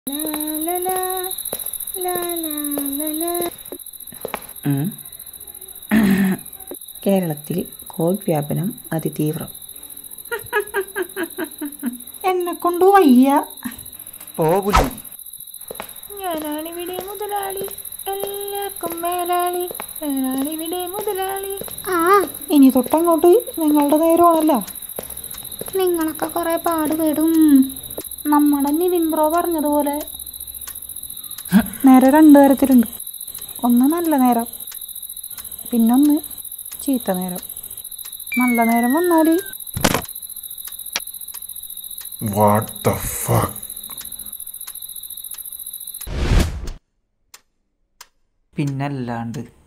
ഉം. കേരളത്തിൽ കോവിഡ് വ്യാപനം അതിതീവ്രം എന്നെ കൊണ്ട് വയ്യ പോവുലി ഞാനാണിവിടെ മുതലാളി എല്ലാവർക്കും മേലാളി ഞാനാണിവിടെ മുതലാളി ആ ഇനി തൊട്ടങ്ങോട്ട് നിങ്ങളുടെ നേരമാണല്ലോ നിങ്ങളൊക്കെ കുറെ പാടുപെടും നമ്മുടെ നിവിൻ ബ്രോ പറഞ്ഞതുപോലെ നേരെ രണ്ട് തരത്തിലുണ്ട് ഒന്ന് നല്ല നേരം പിന്നൊന്ന് ചീത്ത നേരം നല്ല നേരം വന്നാൽ What the fuck? പിന്നല്ലാണ്ട്